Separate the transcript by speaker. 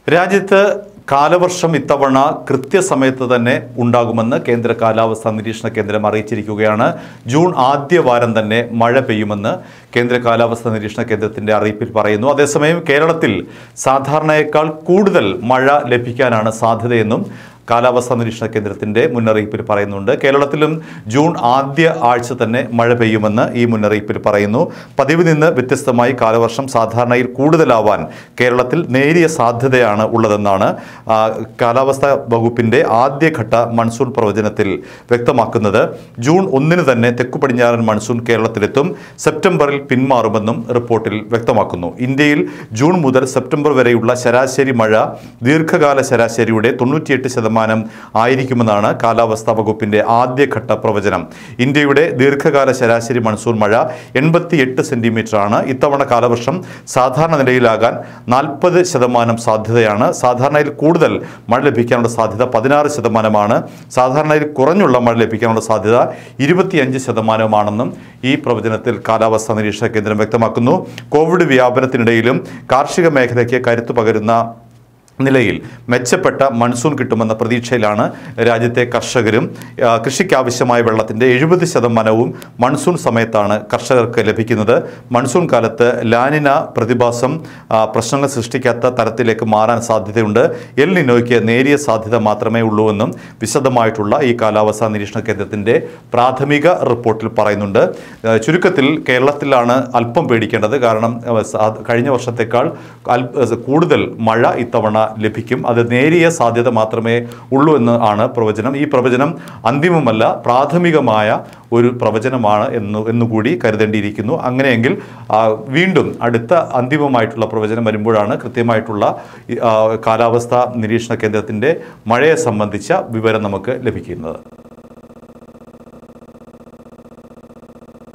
Speaker 1: രാജ്യത്ത് കാലവർഷം ഇത്തവണ കൃത്യസമയത്ത് തന്നെ ഉണ്ടാകുമെന്ന് കേന്ദ്ര കാലാവസ്ഥാ നിരീക്ഷണ കേന്ദ്രം അറിയിച്ചിരിക്കുകയാണ് ജൂൺ ആദ്യ വാരം തന്നെ മഴ പെയ്യുമെന്ന് കേന്ദ്ര കാലാവസ്ഥാ നിരീക്ഷണ കേന്ദ്രത്തിന്റെ അറിയിപ്പിൽ പറയുന്നു അതേസമയം കേരളത്തിൽ സാധാരണയേക്കാൾ കൂടുതൽ മഴ ലഭിക്കാനാണ് സാധ്യതയെന്നും കാലാവസ്ഥാ നിരീക്ഷണ കേന്ദ്രത്തിന്റെ മുന്നറിയിപ്പിൽ പറയുന്നുണ്ട് കേരളത്തിലും ജൂൺ ആദ്യ ആഴ്ച തന്നെ മഴ പെയ്യുമെന്ന് ഈ മുന്നറിയിപ്പിൽ പറയുന്നു പതിവ് നിന്ന് വ്യത്യസ്തമായി കാലവർഷം സാധാരണയിൽ കൂടുതലാവാൻ കേരളത്തിൽ നേരിയ സാധ്യതയാണ് ഉള്ളതെന്നാണ് ആ, കാലാവസ്ഥാ വകുപ്പിന്റെ ആദ്യഘട്ട മൺസൂൺ പ്രവചനത്തിൽ വ്യക്തമാക്കുന്നത് ജൂൺ ഒന്നിന് തന്നെ തെക്കു പടിഞ്ഞാറൻ മൺസൂൺ കേരളത്തിലെത്തും സെപ്റ്റംബറിൽ പിന്മാറുമെന്നും റിപ്പോർട്ടിൽ വ്യക്തമാക്കുന്നു ഇന്ത്യയിൽ ജൂൺ മുതൽ സെപ്റ്റംബർ വരെയുള്ള ശരാശരി മഴ ദീർഘകാല ശരാശരിയുടെ തൊണ്ണൂറ്റിയെട്ട് ശതമാനം ആയിരിക്കുമെന്നാണ് കാലാവസ്ഥാ വകുപ്പിന്റെ ആദ്യഘട്ട പ്രവചനം ഇന്ത്യയുടെ ദീർഘകാല ശരാശരി മൺസൂൺ മഴ എൺപത്തിയെട്ട് സെന്റിമീറ്റർ ആണ് ഇത്തവണ കാലവർഷം സാധാരണ നിലയിലാകാൻ നാൽപ്പത് ശതമാനം സാധ്യതയാണ് സാധാരണയിൽ കൂടുതൽ മഴ ലഭിക്കാനുള്ള സാധ്യത പതിനാറ് ശതമാനമാണ് സാധാരണയിൽ കുറഞ്ഞുള്ള മഴ ലഭിക്കാനുള്ള സാധ്യത ഇരുപത്തിയഞ്ച് ശതമാനമാണെന്നും ഈ പ്രവചനത്തിൽ കാലാവസ്ഥാ നിരീക്ഷണ കേന്ദ്രം വ്യക്തമാക്കുന്നു കോവിഡ് വ്യാപനത്തിനിടയിലും കാർഷിക മേഖലയ്ക്ക് കരുത്തു പകരുന്ന നിലയിൽ മെച്ചപ്പെട്ട മൺസൂൺ കിട്ടുമെന്ന പ്രതീക്ഷയിലാണ് രാജ്യത്തെ കർഷകരും ആ, കൃഷിക്കാവശ്യമായ വെള്ളത്തിൻ്റെ എഴുപത് ശതമാനവും മൺസൂൺ സമയത്താണ് കർഷകർക്ക് ലഭിക്കുന്നത് മൺസൂൺ കാലത്ത് ലാനിന പ്രതിഭാസം ആ, പ്രശ്നങ്ങൾ സൃഷ്ടിക്കാത്ത തരത്തിലേക്ക് മാറാൻ സാധ്യതയുണ്ട് എൽ നിനോയ്ക്ക് നേരിയ സാധ്യത മാത്രമേ ഉള്ളൂവെന്നും വിശദമായിട്ടുള്ള ഈ കാലാവസ്ഥാ നിരീക്ഷണ കേന്ദ്രത്തിൻ്റെ പ്രാഥമിക റിപ്പോർട്ടിൽ പറയുന്നുണ്ട് ആ, ചുരുക്കത്തിൽ കേരളത്തിലാണ് അല്പം പേടിക്കേണ്ടത് കാരണം ആ, സാ- കഴിഞ്ഞ വർഷത്തേക്കാൾ അൽ- കൂടുതൽ മഴ ഇത്തവണ ലഭിക്കും അത് നേരിയ സാധ്യത മാത്രമേ ഉള്ളൂ എന്ന് ആണ് പ്രവചനം ഈ പ്രവചനം അന്തിമമല്ല പ്രാഥമികമായ ഒരു പ്രവചനമാണ് എന്ന് എന്നുകൂടി കരുതേണ്ടിയിരിക്കുന്നു അങ്ങനെയെങ്കിൽ ആ, വീണ്ടും അടുത്ത അന്തിമമായിട്ടുള്ള പ്രവചനം വരുമ്പോഴാണ് കൃത്യമായിട്ടുള്ള ഈ, ആ, കാലാവസ്ഥാ നിരീക്ഷണ കേന്ദ്രത്തിൻ്റെ മഴയെ സംബന്ധിച്ച വിവരം നമുക്ക് ലഭിക്കുന്നത്